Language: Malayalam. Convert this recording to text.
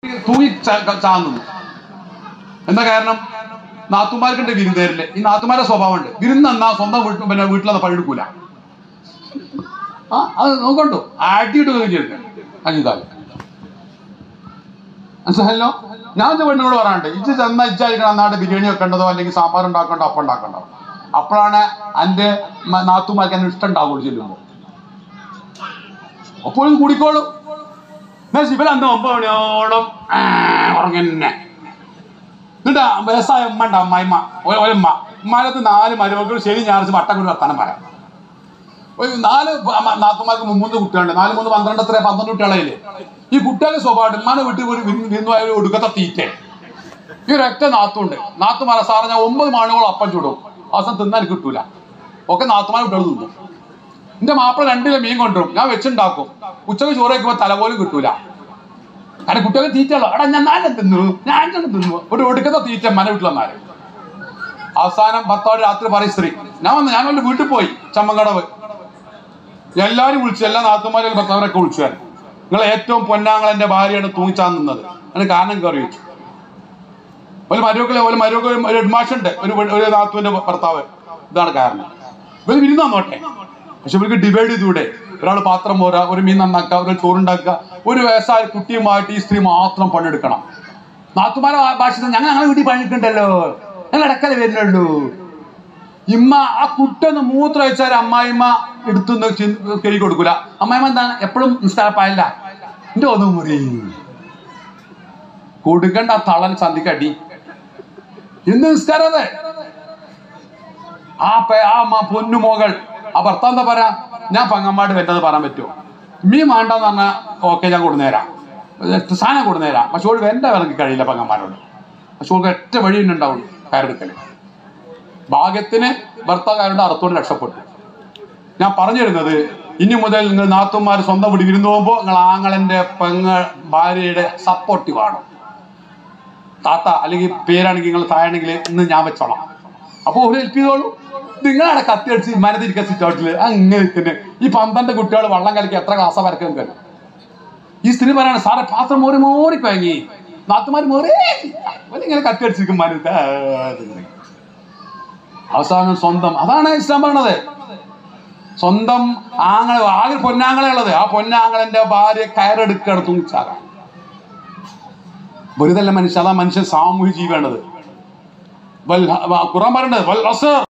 തൂങ്ങി ചാ- ചാകുന്നു എന്താ കാരണം നാത്തുമാർക്കുണ്ട് വിരുന്നേരില് ഈ നാത്തുമാരുടെ സ്വഭാവമുണ്ട് വിരുന്ന് എന്നാ സ്വന്തം വീട്ടിൽ പിന്നെ വീട്ടിലത് പണിയെടുക്കൂല ആ അത് നോക്കണ്ടോ ആട്ടിയിട്ട് കഴിഞ്ഞിട്ട് അഞ്ചിതാല് മനസ്സിലായല്ലോ ഞാൻ എന്റെ പെണ്ണിനോട് പറയാണ്ട് ഇജ്ജ് ചെന്ന ഇജ്ജായിരിക്കണം അന്നാണ്ട് ബിരിയാണി വെക്കേണ്ടതോ അല്ലെങ്കിൽ സാമ്പാർ ഉണ്ടാക്കണ്ടോ അപ്പം ഉണ്ടാക്കണ്ടോ അപ്പോഴാണ് എൻ്റെ നാത്തുമാർക്ക് എന്നെ ഇഷ്ടം ഉണ്ടാവുള്ളൂ ചെല്ലുമ്പോൾ അപ്പോഴും കൂടിക്കോളും എന്നാ ശിവൻ അന്ന് ഒമ്പത് മണിയോളം ആ, ഉറങ്ങന്നെ എന്നിട്ട് വ്യവസായ ഉമ്മ ഉണ്ട് അമ്മായിമ്മ ഒ- ഒരമ്മ ഉമ്മാനത്ത് നാല് മരുമക്കൾ ശരി ഞായറാഴ്ച വട്ടം കൂടി വർത്താനം പറയാം ഒരു നാല് അമ്മ- നാത്തുമാർക്ക് മൂന്ന് കുട്ടികളുണ്ട് നാല് മൂന്ന് പന്ത്രണ്ട് എത്ര പന്ത്രണ്ട് കുട്ടികളായില്ലേ ഈ കുട്ടികളുടെ സ്വഭാവം ഉമ്മാനെ വീട്ടിൽ ഒരു വിരുന്ന് വിരുന്ന് പോയ ഒരു ഒടുക്കത്തെ തീറ്റ ഈ ഒരൊറ്റ നാത്തുണ്ട് നാത്തുമാരെ സാറ് ഞാൻ ഒമ്പത് മണിയോളം അപ്പം ചൂടും അവസാനം തിന്നാൻ കിട്ടൂല ഒക്കെ നാത്തുമാരെ കുട്ടികൾ തിന്നും എന്റെ മാപ്പിള രണ്ടിലെ മീൻ കൊണ്ടുവരും ഞാൻ വെച്ചുണ്ടാക്കും ഉച്ചക്ക് ചോറ് വയ്ക്കുമ്പോൾ തല പോലും കിട്ടൂല കാരണം കുട്ടികളെ തീറ്റയുള്ളൂ എടാ ഞാൻ നാളെ തിന്നു ഞാൻ തന്നെ തിന്നു ഒരു ഒടുക്കത്തെ തീറ്റ മന വീട്ടിൽ വന്നാല് അവസാനം ഭർത്താവ് രാത്രി പറയും സ്ത്രീ ഞാൻ വന്ന് ഞാൻ വല്ല വീട്ടിൽ പോയി ചമ്മങ്കടവ് എല്ലാരും വിളിച്ചു എല്ലാ നാത്തുമാരും ഭർത്താവരൊക്കെ വിളിച്ചു ഞാൻ നിങ്ങൾ ഏറ്റവും പൊന്നാങ്ങൾ എന്റെ ഭാര്യയാണ് തൂങ്ങിച്ചാൻ നിന്നത് അതിന് കാരണം കയറി വെച്ചു ഒരു മരുമക്കളെ ഒരു മരുമക്കൾ ഒരു ഹെഡ്മാഷുണ്ട് ഒരു പെ- ഒരു നാത്തുവിന്റെ ഭർത്താവ് ഇതാണ് കാരണം ഇവര് വിരുന്ന് വന്നോട്ടെ പക്ഷെ ഇവർക്ക് ഡിവൈഡ് ചെയ്തൂടെ ഒരാൾ പാത്രം പോരാ ഒരു മീൻ നന്നാക്കുക ഒരു ചോറുണ്ടാക്കുക ഒരു വയസ്സായ കുട്ടിയുമായിട്ട് ഈ സ്ത്രീ മാത്രം പണിയെടുക്കണം നാത്തുമാരെ ഭാഷ ഞങ്ങൾ ഞങ്ങളെ വീട്ടിൽ പണിയെടുക്കണ്ടല്ലോ ഞങ്ങൾ ഇടക്കല വരുന്നുള്ളൂ ഇമ്മ ആ കുട്ടൊന്ന് മൂത്ര വെച്ചാൽ അമ്മായിമ്മ എടുത്തൊന്ന് കഴുകി കൊടുക്കൂല അമ്മായിമ്മ എന്താണ് എപ്പോഴും നിസ്കാരപ്പായല്ല എന്റെ ഒന്നും മുറി കൊടുക്കണ്ട ആ തളൻ സന്ധിക്കടി എന്ത് നിസ്കാരം അത് ആ പെ- ആ മ- പൊന്നുമോകൾ ആ ഭർത്താവ് എന്താ പറയാ ഞാൻ പങ്ങന്മാട് വരുന്നത് പറയാൻ പറ്റുമോ മീ വേണ്ടെന്ന് പറഞ്ഞാൽ ഓക്കെ ഞാൻ കൊടുന്നേരാം സാധനം കൊടുന്നേരാം പക്ഷെ ഓൾ എന്റെ വിലക്ക് കഴിയില്ല പങ്ങന്മാരോട് പക്ഷെ ഓൾക്ക് ഒറ്റ വഴി തന്നെ ഉണ്ടാവുള്ളൂ കയറെടുക്കല് ഭാഗ്യത്തിന് ഭർത്താക്കാരുടെ അർത്ഥത്തോട് രക്ഷപ്പെട്ടു ഞാൻ പറഞ്ഞു തരുന്നത് ഇനി മുതൽ നിങ്ങൾ നാത്തുമാർ സ്വന്തം വീട് വിരുന്ന് പോകുമ്പോൾ നിങ്ങൾ ആങ്ങളന്റെ പെങ്ങ ഭാര്യയുടെ സപ്പോർട്ടീവ് ആണ് താത്ത അല്ലെങ്കിൽ പേരാണെങ്കിൽ നിങ്ങൾ താഴെയാണെങ്കിൽ ഇന്ന് ഞാൻ വെച്ചോളാം അപ്പൊ ഒരു ഹെൽപ്പ് ചെയ്തോളൂ നിങ്ങളവിടെ കത്തി അടിച്ച് ഇമാനത്തിരിക്കുക സിറ്റൗട്ടില് അങ്ങനെ തന്നെ ഈ പന്ത്രണ്ട് കുട്ടികൾ വള്ളം കലക്കി എത്ര ക്ലാസ്സാ വരക്കാൻ കയറും ഈ സ്ത്രീ പറയാണ് സാറെ പാത്രം മോറി മോറി കുഴങ്ങി നാത്തുമാർ മോറി ഇങ്ങനെ കത്തി അടിച്ചിരിക്കും മനത്ത് അവസാനം സ്വന്തം അതാണ് ഇസ്ലാം പറയണത് സ്വന്തം ആങ്ങളെ ആകെ പൊന്നാങ്ങളെ ഉള്ളത് ആ പൊന്നാങ്ങളെന്റെ ഭാര്യ കയറെടുക്കാണ് തൂങ്ങിച്ചാകാൻ വെറുതല്ല മനുഷ്യ അതാ മനുഷ്യൻ സാമൂഹ്യ ജീവിയാണത് വൽ ഖുറാൻ പറയണത് വൽ അസർ